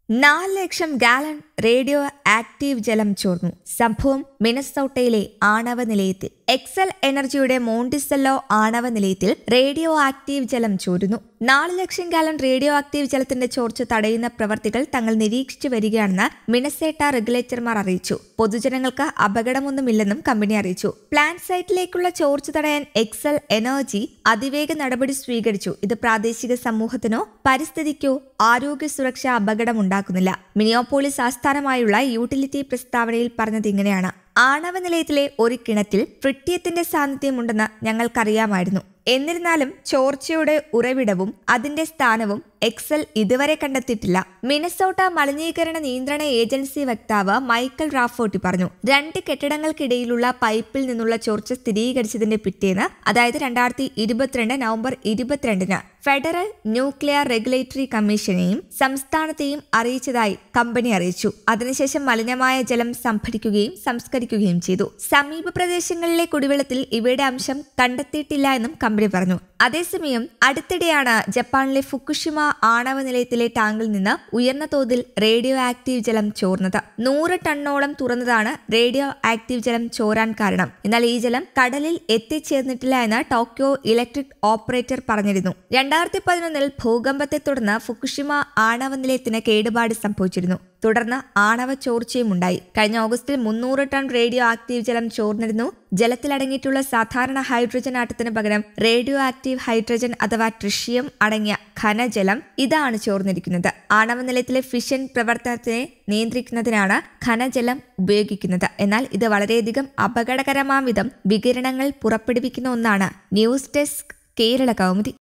നാല് ലക്ഷം gallon radio active ജലം ചോർന്നു സംഭവം മിനസോട്ടയിലെ ആണവ നിലയത്തിൽ എക്സൽ എനർജിയുടെ മോണ്ടിസെല്ലോ ആണവ നിലയത്തിൽ റേഡിയോ ആക്റ്റീവ് ജലം ചോരുന്നു നാല് ലക്ഷം ഗാലൺ റേഡിയോ ആക്റ്റീവ് ജലത്തിന്റെ ചോർച്ച തടയുന്ന പ്രവർത്തികൾ തങ്ങൾ നിരീക്ഷിച്ചു വരികയാണെന്ന് മിനസേട്ട റെഗുലേറ്റർമാർ അറിയിച്ചു പൊതുജനങ്ങൾക്ക് അപകടമൊന്നുമില്ലെന്നും കമ്പനി അറിയിച്ചു പ്ലാന്റ് സൈറ്റിലേക്കുള്ള ചോർച്ച തടയാൻ എക്സൽ എനർജി അതിവേഗ നടപടി സ്വീകരിച്ചു ഇത് പ്രാദേശിക സമൂഹത്തിനോ പരിസ്ഥിതിക്കോ ആരോഗ്യ സുരക്ഷാ അപകടമുണ്ടാക്കുന്നില്ല മിനിയോപോളിസ് ആസ്ഥാനമായുള്ള യൂട്ടിലിറ്റി പ്രസ്താവനയിൽ പറഞ്ഞത് ഇങ്ങനെയാണ് ആണവ നിലയത്തിലെ ഒരു കിണറ്റിൽ ട്രിട്ടിയത്തിന്റെ സാന്നിധ്യമുണ്ടെന്ന് ഞങ്ങൾക്കറിയാമായിരുന്നു എന്നിരുന്നാലും ചോർച്ചയുടെ ഉറവിടവും അതിന്റെ സ്ഥാനവും എക്സൽ ഇതുവരെ കണ്ടെത്തിയിട്ടില്ല മിനസോട്ട മലിനീകരണ നിയന്ത്രണ ഏജൻസി വക്താവ് മൈക്കൽ റാഫോട്ടി പറഞ്ഞു രണ്ട് കെട്ടിടങ്ങൾക്കിടയിലുള്ള പൈപ്പിൽ നിന്നുള്ള ചോർച്ച സ്ഥിരീകരിച്ചതിന്റെ പിറ്റേന്ന് അതായത് രണ്ടായിരത്തി ഇരുപത്തിരണ്ട് നവംബർ ഇരുപത്തിരണ്ടിന് ഫെഡറൽ ന്യൂക്ലിയർ റെഗുലേറ്ററി കമ്മീഷനെയും സംസ്ഥാനത്തെയും അറിയിച്ചതായി കമ്പനി അറിയിച്ചു അതിനുശേഷം മലിനമായ ജലം സംഭരിക്കുകയും സംസ്കരിക്കുകയും ചെയ്തു സമീപ പ്രദേശങ്ങളിലെ കുടിവെള്ളത്തിൽ ഇവയുടെ അംശം കണ്ടെത്തിയിട്ടില്ല എന്നും കമ്പനി പറഞ്ഞു അതേസമയം അടുത്തിടെയാണ് ജപ്പാനിലെ ഫുക്കുഷിമ ആണവ നിലയത്തിലെ ടാങ്കിൽ നിന്ന് ഉയർന്ന തോതിൽ റേഡിയോ ആക്റ്റീവ് ജലം ചോർന്നത് നൂറ് ടണ്ണോളം തുറന്നതാണ് റേഡിയോ ആക്റ്റീവ് ജലം ചോരാൻ കാരണം എന്നാൽ ഈ ജലം കടലിൽ എത്തിച്ചേർന്നിട്ടില്ല എന്ന് ടോക്കിയോ ഇലക്ട്രിക് ഓപ്പറേറ്റർ പറഞ്ഞിരുന്നു രണ്ടായിരത്തി പതിനൊന്നിൽ ഭൂകമ്പത്തെ തുടർന്ന് ഫുക്കുഷിമ ആണവ നിലയത്തിന് കേടുപാട് സംഭവിച്ചിരുന്നു തുടർന്ന് ആണവ ചോർച്ചയും ഉണ്ടായി കഴിഞ്ഞ ഓഗസ്റ്റിൽ മുന്നൂറ് ടൺ റേഡിയോ ആക്റ്റീവ് ജലം ചോർന്നിരുന്നു ജലത്തിലടങ്ങിയിട്ടുള്ള സാധാരണ ഹൈഡ്രജൻ ആറ്റത്തിന് പകരം റേഡിയോ ആക്റ്റീവ് ഹൈഡ്രജൻ അഥവാ ട്രിഷ്യം അടങ്ങിയ ഖനജലം ഇതാണ് ചോർന്നിരിക്കുന്നത് ആണവ നിലയത്തിലെ ഫിഷൻ പ്രവർത്തനത്തെ നിയന്ത്രിക്കുന്നതിനാണ് ഖനജലം ഉപയോഗിക്കുന്നത് എന്നാൽ ഇത് വളരെയധികം അപകടകരമാം വിധം വികിരണങ്ങൾ പുറപ്പെടുവിക്കുന്ന ഒന്നാണ് ന്യൂസ് ഡെസ്ക് കേരള കൗമുദി